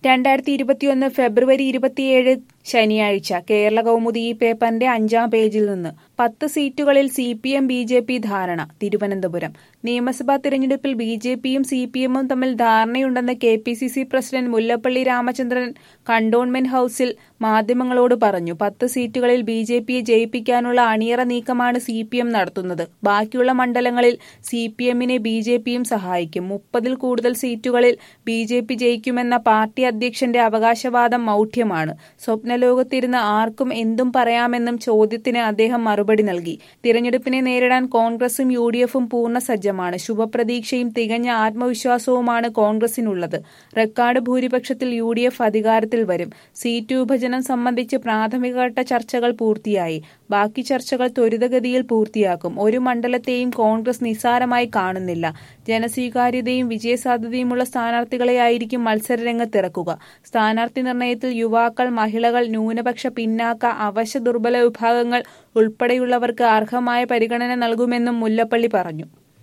രണ്ടായിരത്തി ഇരുപത്തിയൊന്ന് ഫെബ്രുവരി ഇരുപത്തിയേഴ് ശനിയാഴ്ച കേരള കൗമുദി ഈ പേപ്പറിന്റെ അഞ്ചാം പേജിൽ നിന്ന് പത്ത് സീറ്റുകളിൽ C P M B J P ധാരണ തിരുവനന്തപുരം നിയമസഭാ തിരഞ്ഞെടുപ്പിൽ ബി ജെ പിയും സി പി എമ്മും തമ്മിൽ ധാരണയുണ്ടെന്ന് K P C C president Mullappally Ramachandran cantonment ഹൌസിൽ മാധ്യമങ്ങളോട് പറഞ്ഞു പത്ത് സീറ്റുകളിൽ ബി ജെ പിയെ ജയിപ്പിക്കാനുള്ള അണിയറ നീക്കമാണ് സി പി എം നടത്തുന്നത് ബാക്കിയുള്ള മണ്ഡലങ്ങളിൽ സി പി എമ്മിനെ ബി ജെ പിയും സഹായിക്കും മുപ്പതിൽ കൂടുതൽ സീറ്റുകളിൽ ബി ജെ പി ജയിക്കുമെന്ന പാർട്ടി അധ്യക്ഷന്റെ അവകാശവാദം മൗഢ്യമാണ് സ്വപ്നലോകത്തിരുന്ന് ആർക്കും എന്തും പറയാമെന്നും ചോദ്യത്തിന് അദ്ദേഹം മറുപടി നൽകി തിരഞ്ഞെടുപ്പിനെ നേരിടാൻ കോൺഗ്രസും യു ഡി എഫും പൂർണ്ണ സജ്ജമാണ് ശുഭപ്രതീക്ഷയും തികഞ്ഞ ആത്മവിശ്വാസവുമാണ് കോൺഗ്രസിനുള്ളത് റെക്കോർഡ് ഭൂരിപക്ഷത്തിൽ യു ഡി എഫ് അധികാരത്തിൽ വരും സീറ്റ് വിഭജനം സംബന്ധിച്ച് പ്രാഥമികഘട്ട ചർച്ചകൾ പൂർത്തിയായി ബാക്കി ചർച്ചകൾ ത്വരിതഗതിയിൽ പൂർത്തിയാക്കും ഒരു മണ്ഡലത്തെയും കോൺഗ്രസ് നിസ്സാരമായി കാണുന്നില്ല ജനസ്വീകാര്യതയും വിജയസാധ്യതയുമുള്ള സ്ഥാനാർത്ഥികളെയായിരിക്കും മത്സരരംഗത്തിറക്കുക സ്ഥാനാർത്ഥി നിർണയത്തിൽ യുവാക്കൾ മഹിളകൾ ന്യൂനപക്ഷ പിന്നാക്ക അവശ ദുർബല വിഭാഗങ്ങൾ ഉൾപ്പെടെയുള്ളവർക്ക് അർഹമായ പരിഗണന നൽകുമെന്നും മുല്ലപ്പള്ളി പറഞ്ഞു